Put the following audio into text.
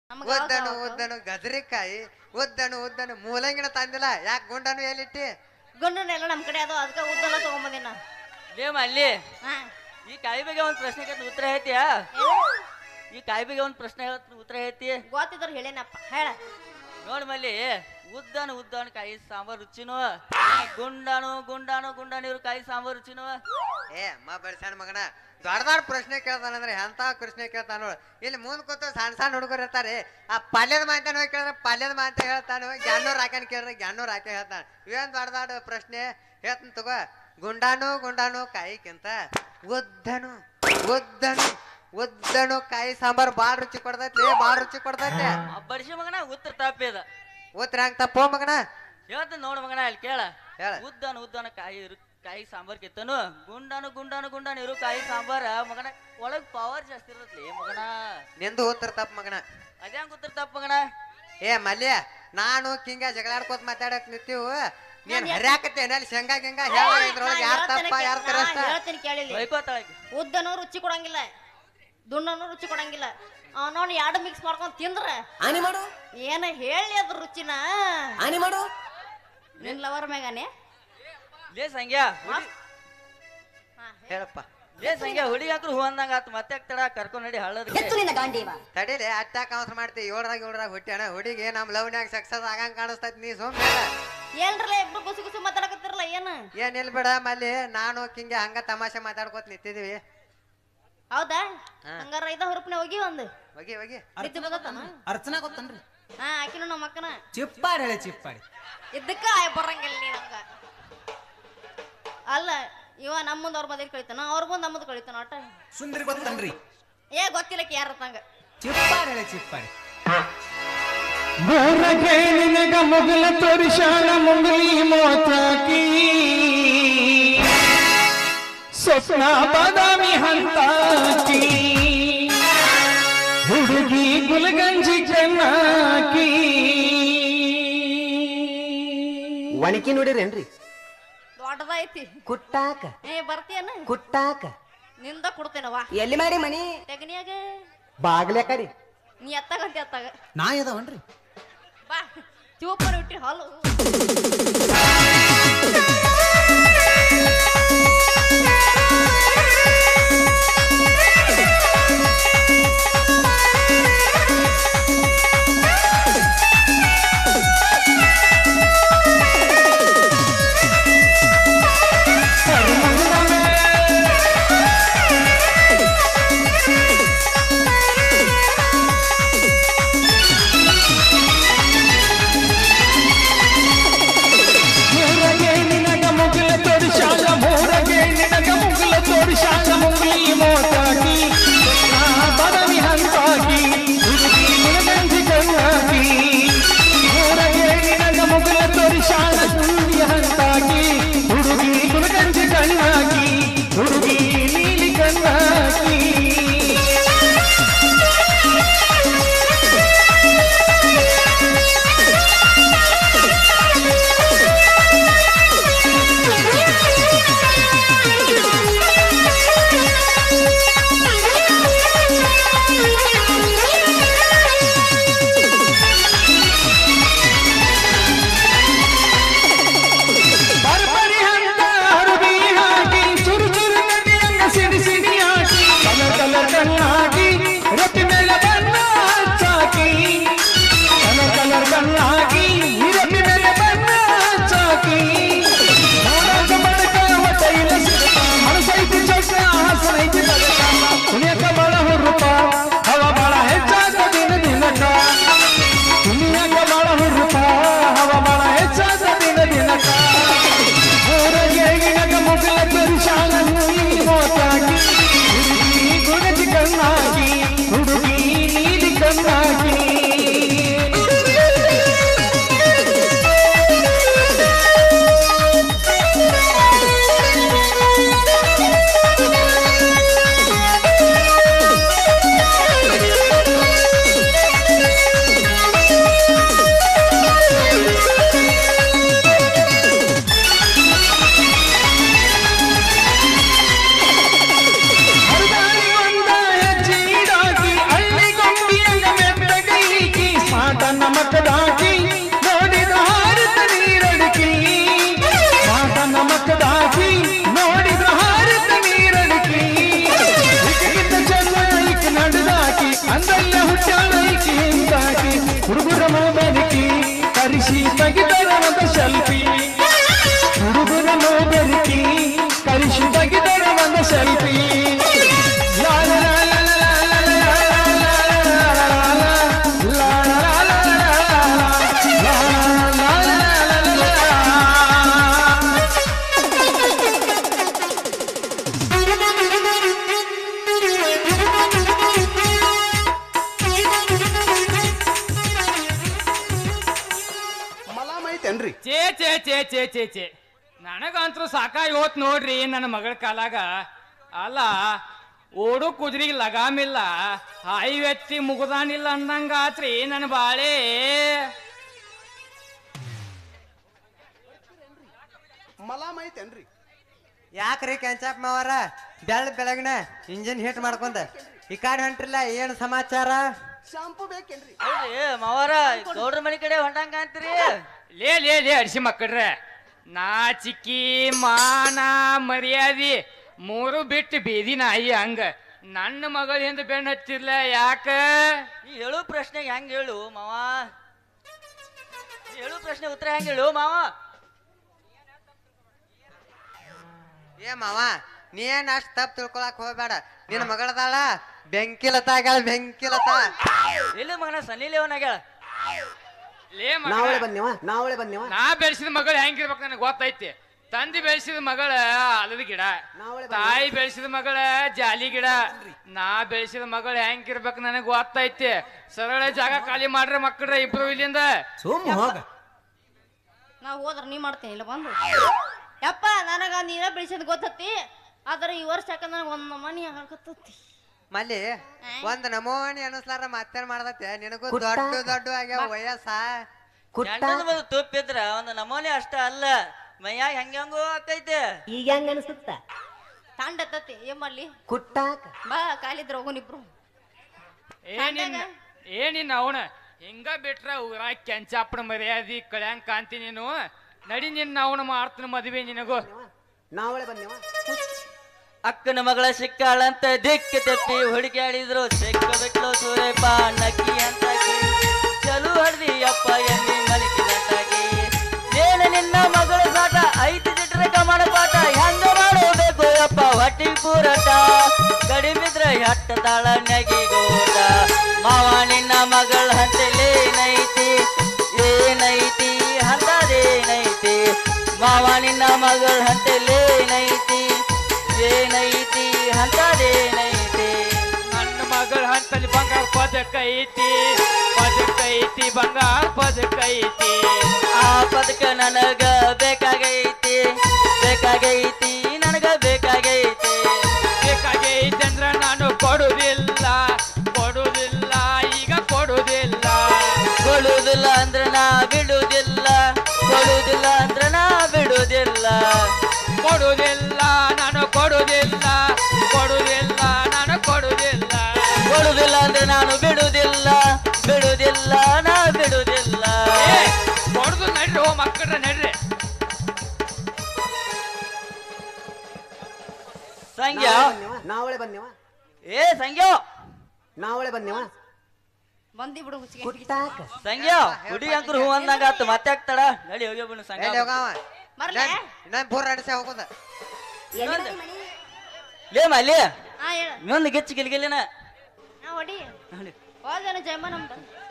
ನಮ್ಗ ಉದ್ದನು ಯಾವ್ದು ಉದ್ದನು ಗಜರಿಕಾಯಿ ಉದ್ದನು ಉದ್ದನು ಮೂಲಂಗಿನ ತಂದಿಲ್ಲ ಯಾಕೆ ಗುಂಡನು ಎಲ್ಲಿಟ್ಟಿ ಗಂಡನೆಲ್ಲ ನಮ್ ಕಡೆ ಅದು ಅದಕ್ಕೆ ಉದ್ದನ ತಗೊಂಬಂದಿನ ಲೇಮ ಅಲ್ಲಿ ಹಾ ಈ ಕಾಯಿ ಬಗ್ಗೆ ಒಂದ್ ಪ್ರಶ್ನೆ ಕೇಳ್ತೀನಿ ಉತ್ತರ ಹೇಳ್ತೀಯಾ ಈ ಕಾಯಿ ಬಗ್ಗೆ ಒಂದ್ ಪ್ರಶ್ನೆ ಹೇಳ್ತೀನಿ ಉತ್ತರ ಹೇಳ್ತಿ ಗೊತ್ತಿದ್ರು ಹೇಳೇನಪ್ಪ ಹೇಳ ನೋಡ್ ಮಲ್ಲಿ ಉದ್ದಾನು ಉದ್ದಾನು ಕಾಯಿ ಸಾಂಬಾರ್ ರುಚಿನೋ ಗುಂಡಾನು ಗುಂಡಾನು ಗುಂಡಾನು ಇವ್ರು ಕಾಯಿ ಸಾಂಬಾರ್ ರುಚಿನೋ ಏ ಮ ಬಡ್ಸಣ ಮಗನ ದೊಡ್ಡ ದೊಡ್ಡ ಪ್ರಶ್ನೆ ಕೇಳ್ತಾನಂದ್ರೆ ಎಂತ ಪ್ರಶ್ನೆ ಕೇಳ್ತಾನ ನೋಡು ಇಲ್ಲಿ ಮುಂದ್ ಕೂತ ಸಣ್ಣ ಸಣ್ಣ ಹುಡುಗರು ಇರ್ತಾರೆ ಆ ಪಲ್ಯದ ಮಾತಾನ ಹೋಗಿ ಕೇಳಿದ್ರೆ ಪಲ್ಯದ ಮಾತ ಹೇಳ್ತಾನು ಗ್ಯಾನ್ನೂರ್ ಹಾಕ್ಯಾನ ಕೇಳಿದ್ರೆ ಗ್ಯಾನ್ನೂರ್ ಹಾಕಿ ಹೇಳ್ತಾನ ಇವೇನ್ ದೊಡ್ಡ ದೊಡ್ಡ ಪ್ರಶ್ನೆ ಹೇಳ್ತಾನ ತಗೋ ಗುಂಡಾನು ಗುಂಡಾನು ಕಾಯಿಕ್ಕಿಂತ ಉದ್ದನು ಉದ್ದನು ಉದ್ದನು ಕಾಯಿ ಸಾಂಬಾರ್ ಬಾಳ್ ರುಚಿ ಕೊಡ್ತೈತಿ ಬಾಳ್ ರುಚಿ ಕೊಡ್ತೈತಿ ಆ ಬಡಿಸಿ ಮಗನ ಉತ್ತರ ತಪ್ಪಿದ ಉತ್ತರ ಹಂಗ ತಪ್ಪೋ ಮಗನ ಹೇಳ್ತೀನಿ ನೋಡು ಮಗನ ಅಲ್ಲಿ ಕೇಳ ಹೇಳ ಉದ್ದಾನು ಉದ್ದಾನು ಕಾಯಿ ಇರು ಕಾಯಿ ಸಾಂಬಾರ್ ಕಿತ್ತನು ಗುಂಡಾನು ಗುಂಡಾನು ಗುಂಡಾನು ಇರು ಕಾಯಿ ಸಾಂಬಾರ ಮಗನ ಒಳಗ್ ಪವರ್ ಜಾಸ್ತಿ ಇರತ್ಲಿ ಮಗನ ನಿಂದು ಉತ್ತರ ತಪ್ಪ ಮಗನ ಅದ್ಯಾಂಗ ಉತ್ತರ ತಪ್ಪ ಮಗನ ಏ ಮಲ್ಯ ನಾನು ಕಿಂಗ ಜಗಳಾಡ್ಕೋತ ಮಾತಾಡಕ್ ನಿಂತೀವು ನೀನ್ ಹರ್ಯಾಕತ್ತೇನ ಅಲ್ಲಿ ಶೇಂಗಾ ಗಿಂಗ ಹೇಳ ಇದ್ರೊಳಗೆ ಯಾರ್ ತಪ್ಪ ಯಾರ್ ಕರೆಷ್ಟ ಹೇಳ್ತೀನಿ ಕೇಳಿಲ್ಲ ಬೈಕೋತಾಳಕಿ ಉದ್ದನು ರುಚಿ ಕೊಡಂಗಿಲ್ಲ ದುಣ್ಣನು ರುಚಿ ಕೊಡಂಗಿಲ್ಲ ಅವನವನ್ ಎರಡು ಮಿಕ್ಸ್ ಮಾಡ್ಕೊಂಡ್ ತಿಂದ್ರ ಆನಿ ಮಾಡು ಏನ ಹೇಳಿ ಅದ್ರ ರುಚಿನ ಆನಿ ಮಾಡು ನಿನ್ ಲವರ್ ಮ್ಯಾಗಾನೆ ಲೇ ಸಂಗ್ಯಾ ಹುಡಿ ಹಾ, ಹೇಳಪ್ಪ ಲೇ ಸಂಗ್ಯಾ ಹುಡುಗಿ ಹಾಕ್ರು ಹೂ ಅಂದಂಗ ಆತು ಮತ್ತೆ ಆಗ್ತಾಳ ಕರ್ಕೊಂಡ್ ನಡಿ ಹಳ್ಳದ ನಿನ್ನ ಗಾಂಡೀವ ತಡೀಲಿ ಅಟ್ಟಾಕ ಅವಸರ ಮಾಡ್ತಿ ಏಳ್ರಾಗ ಏಳ್ರಾಗ ಹುಟ್ಟ್ಯಾಣ ಹುಡುಗಿ ನಮ್ ಲವ್ನ್ಯಾಗ ಸಕ್ಸಸ್ ಆಗಂಗ್ ಕಾಣಿಸ್ತೈತಿ ನೀ ಸುಮ್ಮನೆ ಏನ್ರಲ್ಲ ಇಬ್ರು ಗುಸು ಗುಸು ಮಾತಾಡಕತ್ತಿರಲ್ಲ ಏನ ಏನ್ ಇಲ್ ಬಿಡ ಮಲ್ಲಿ ನಾನು ಕಿಂಗೆ ಹಂಗ ತಮಾಷೆ ಮಾತಾಡ್ಕೋತ ನಿಂತಿದೀವಿ ಹೌದಾ ಹಾ. ಹಂಗಾರ ಐದ ಹುರುಪ್ನೆ ಹೋಗಿ ಒಂದು ಹೋಗಿ ಹೋಗಿ ನಿತ್ತಿ ಬದತ್ತಾನ ಅರ್ಚನಾ ಗೊತ್ತನ್ರಿ ಹಾ ಆಕಿನು ನಮ್ಮ ಅಕ್ಕನ ಚಿಪ್ಪಾಡಿ ಹೇಳಿ ಚಿಪ್ಪಾಡಿ ಇದಕ್ಕ ಆಯ್ ಬರಂಗಿಲ್ಲ ನೀ ನಂಗ ಅಲ್ಲ ಇವ ನಮ್ಮ ಮುಂದೆ ಅವ್ರ ಮದ್ವೆ ಕಳಿತಾನ ಅವ್ರ ಮುಂದೆ ನಮ್ಮದು ಕಳಿತಾನ ಒಟ್ಟ ಸುಂದರಿ ಗೊತ್ತನ್ರಿ ಏ ಗೊತ್ತಿಲ್ಲ ಯಾರ ತಂಗ ಚಿಪ್ಪಾಡಿ ಹೇಳಿ ಚಿಪ್ಪಾಡಿ ಬೋರಗೆ ನಿನಗ ಮೊಗಲ ತೋರಿಸಾಳ ಮುಂಗಲಿ ಮೋತಾಕಿ ಸ್ವಪ್ನ ಬಾದಾಮಿ ಹಂತಾಕಿ ಹುಡುಗಿ ಗುಲಗಂಜಿ ಚೆನ್ನಾಕಿ ಒಣಕಿ ನೋಡಿರೇನ್ರಿ ದೊಡ್ಡದೈತಿ ಕುಟ್ಟಾಕ ಏ ಬರ್ತೀಯನ ಕುಟ್ಟಾಕ ನಿಂದ ಕೊಡ್ತೇನೆ ವಾ ಎಲ್ಲಿ ಮಾಡಿ ಮನಿ ತೆಗನಿಯಾಗ ಬಾಗ್ಲೆ ಕಡಿ ನೀ ಎತ್ತಾಗಂತಿ ಎತ್ತಾಗ ನಾ ಇದಾವನ್ರಿ ಬಾ ಚೂಪರ್ ಇಟ್ಟಿ ಹಾಲು ಬೋರಗೆ ನಿನಗ ಏನ್ರಿ ಚೇ ಚೇ ಚೇ ಚೇ ಚೇ ಚೇ ನನಗಂತೂ ಸಾಕಾಗಿ ಹೋತ್ ನೋಡ್ರಿ ನನ್ನ ಮಗಳ ಕಾಲಾಗ ಅಲ್ಲ ಓಡು ಕುದ್ರಿಗೆ ಲಗಾಮಿಲ್ಲ ಹಾಯಿ ವ್ಯಕ್ತಿ ಮುಗುದಾನಿಲ್ಲ ಅಂದಂಗ ಆತ್ರಿ ನನ್ನ ಬಾಳೆ ಮಲಾಮ್ ಐತೇನ್ರಿ ಯಾಕ್ರಿ ಕೆಂಚಪ್ಪ ಮಾವಾರ ಬೆಳ್ ಬೆಳಗ್ನ ಇಂಜಿನ್ ಹಿಟ್ ಮಾಡ್ಕೊಂಡ ಈ ಕಾಡ್ ಹೊಂಟ್ರಿಲ್ಲ ಏನ್ ಸಮಾಚಾರ ಶಾಂಪು ಬೇಕೇನ್ರಿ ಹೌದ್ರಿ ಮಾವಾರ ಗೌಡ್ರ ಮನಿ ಕಡೆ ಹೊಂಟಂಗ ಅಂತೀರಿ ಲೇ ಲೇ ಲೇ ಅಡಿಸಿ ಮಕ್ಕಳ್ರೆ ನಾಚಿಕಿ ಮಾನ ಮರ್ಯಾದಿ ಮೂರು ಬಿಟ್ಟು ಬೀದಿ ನಾಯಿ ಹಂಗ ನನ್ನ ಮಗಳ ಹಿಂದೆ ಬೆಣ್ಣ ಹತ್ತಿರ್ಲ ಯಾಕ ಈ ಹೇಳು ಪ್ರಶ್ನೆಗೆ ಹೆಂಗ್ ಹೇಳು ಮಾವ ಈ ಹೇಳು ಪ್ರಶ್ನೆ ಉತ್ತರ ಹೆಂಗ್ ಹೇಳು ಮಾವ ಏ ಮಾವ ನೀ ಏನ್ ಅಷ್ಟ್ ತಪ್ಪು ತಿಳ್ಕೊಳಕ್ ಹೋಗ್ಬೇಡ ನಿನ್ನ ಮಗಳದಾಳ ಬೆಂಕಿಲತ ಆಗ್ಯಾಳ ಬೆಂಕಿಲತ ಎಲ್ಲಿ ಮಗನ ಸನ್ನಿ ಲೇವನ್ ಆಗ್ಯಾಳ ಲೇ ನಾವಳೆ ಮಗಳ ಬಂದೇವ ನಾವಳೆ ಬಂದೇವ ನಾ ಬೆಳೆಸಿದ ಮಗಳು ಹೆಂಗಿರ್ಬೇಕು ನನಗೆ ಗೊತ್ತೈತಿ ತಂದೆ ಬೆಳೆಸಿದ ಮಗಳ ಅಲದ ಗಿಡ ನಾವಳೆ ತಾಯಿ ಬೆಳೆಸಿದ ಮಗಳ ಜಾಲಿ ಗಿಡ ನಾ ಬೆಳೆಸಿದ ಮಗಳು ಹೆಂಗಿರ್ಬೇಕು ನನಗೆ ಗೊತ್ತೈತಿ ಸರಳ ಜಾಗ ಖಾಲಿ ಮಾಡ್ರಿ ಮಕ್ಕಳ್ರ ಇಬ್ರು ಇಲ್ಲಿಂದ ಸುಮ್ ಹೋಗ ನಾ ಹೋದ್ರ ನೀ ಮಾಡ್ತೀನಿ ಇಲ್ಲ ಬಂದು ಯಪ್ಪ ನನಗ ನೀರ ಬೆಳೆಸಿದ್ ಗೊತ್ತತಿ ಆದ್ರೆ ಈ ವರ್ಷ ಯಾಕ ನನಗ ಒಂದ್ ಮನಿ ಆಗಕತ್ತತಿ ಮಲ್ಲಿ ಒಂದ್ ನಮೂನಿ ಅನಸ್ಲಾರ ಮತ್ತೇನ್ ಮಾಡ್ದತ್ತೆ ನಿನಗೂ ಕುಟ್ಟ. ದೊಡ್ಡ ದೊಡ್ಡ ಆಗ್ಯಾವ ವಯಸ್ಸ ಕುಟ್ಟ ಗಂಡನ ಬಂದು ತುಪ್ಪಿದ್ರ ಒಂದು ನಮೂನೆ ಅಷ್ಟ ಅಲ್ಲ ಮೈಯಾಗ ಹೆಂಗ್ ಹೆಂಗೋ ಆಕೈತೆ ಈಗ ಹೆಂಗ ಅನ್ಸುತ್ತ ತಾಂಡ ಎತ್ತತಿ ಏನ್ ಮಾಡ್ಲಿ ಕುಟ್ಟಾಕ ಬಾ ಕಾಲಿದ್ರ ಹೋಗೋನಿಬ್ರು ಏನಿನ್ನ ಏನಿನ್ನ ಅವನ ಹಿಂಗ ಬಿಟ್ರ ಊರಾಗ ಕೆಂಚಾಪಣ ಮರ್ಯಾದಿ ಕಳ್ಯಾಂಗ್ ಕಾಂತಿ ನೀನು ನಡಿ ನಿನ್ನ ಅವನ ಮಾಡ್ತೀನಿ ಮದುವೆ ನಿನಗೂ ನಾವಳೆ ಬಂದೇವ ಅಕ್ಕನ ಮಗಳ ಸಿಕ್ಕಾಳಂತ ದಿಕ್ಕ ತಪ್ಪಿ ಹುಡುಕ್ಯಾಡಿದ್ರು ಸಿಕ್ಕ ಬಿಟ್ಲು ಸೂರೇಪ ನಕ್ಕಿ ಅಂತಾಕಿ ಚಲು ಹಡ್ದಿ ಅಪ್ಪ ಎಲ್ಲಿ ಮಲಿಕಿನಂತಾಕಿ ಏನ ನಿನ್ನ ಮಗಳ ಸಾಟ ಐತಿ ಚಿಟ್ರ ಕಮಣ ಪಾಠ ಹೆಂಗ ಮಾಡೋಬೇಕು ಅಪ್ಪ ಹೊಟ್ಟಿ ಪೂರಟ ಕಡಿಮಿದ್ರ ಹಟ್ಟ ತಾಳ ನೆಗಿಗೋಟ ಮಾವ ನಿನ್ನ ಮಗಳ ಹಂತಲೇನೈತಿ ಏನೈತಿ ಹಂತದೇನೈತಿ ಮಾವ ನಿನ್ನ ಮಗಳ ಹಂತಲೇನೈತಿ ಏನೈತಿ ಹಂತದೇನೈತಿ ನನ್ನ ಮಗಳ ಹಂತಲ್ಲಿ ಬಂಗಾರ ಪದಕ ಐತಿ ಪದಕ ಐತಿ ಬಂಗಾರ ಪದಕ ಐತಿ ಆ ಪದಕ ನನಗ ಬೇಕಾಗೈತಿ ಬೇಕಾಗೈತಿ ನನಗ ಬೇಕಾಗೈತಿ ಬೇಕಾಗೈತಿ ಅಂದ್ರ ನಾನು ಕೊಡುದಿಲ್ಲ ಕೊಡುದಿಲ್ಲ ಈಗ ಕೊಡುದಿಲ್ಲ ಕೊಡುವುದಿಲ್ಲ ಅಂದ್ರ ನಾ ಬಿಡುವುದಿಲ್ಲ ಕೊಡುವುದಿಲ್ಲ ಅಂದ್ರ ನಾ ಬಿಡುವುದಿಲ್ಲ ಕೊಡುದಿಲ್ಲ ನಾನು ಕೊಡುದಿಲ್ಲ ಕೊಡುದಿಲ್ಲ ನಾನು ಕೊಡುದಿಲ್ಲ ಕೊಡುವುದಿಲ್ಲ ಅಂದ್ರೆ ನಾನು ಬಿಡುವುದಿಲ್ಲ ಬಿಡುವುದಿಲ್ಲ ನಾ ಬಿಡುವುದಿಲ್ಲ ಏ, ಕೊಡುದು ನಡ್ರಿ ಓ ಮಕ್ಕಳ ನಡ್ರಿ ಸಂಗ್ಯ ನಾವಳೆ ಬಂದೇವ ಏ ಸಂಗ್ಯೋ ನಾವಳೆ ಬಂದೇವ ಬಂದಿ ಬಿಡು ಹುಚ್ಚಿಗೆ ಕುಟ್ಟಾಕ ಸಂಗ್ಯ ಹುಡುಗಿ ಅಂಕರು ಹೂ ಅಂದಂಗ ಆತು ಮತ್ತೆ ಆಗ್ತಾಳ ನಡಿ ಹೋಗಿ ಬಿಡು ಸಂಗ್ಯ ಎಲ್ಲಿ ಹೋಗವ ಬರ್ಲೆ ಇನ್ನೊಂದ್ ಬೂರ್ ಅಡಿಸಿ ಹೋಗುದ ಇನ್ನೊಂದು. ಲೇ ಮಲ್ಲಿ ಹಾ ಹೇಳ ಇನ್ನೊಂದು ಗೆಚ್ಚು ಗಿಲ್ಗಿಲಿನ ಹಾ ಹೊಡಿ ಹೋದೇನ ಜಯಮ್ಮ ನಮ್ದು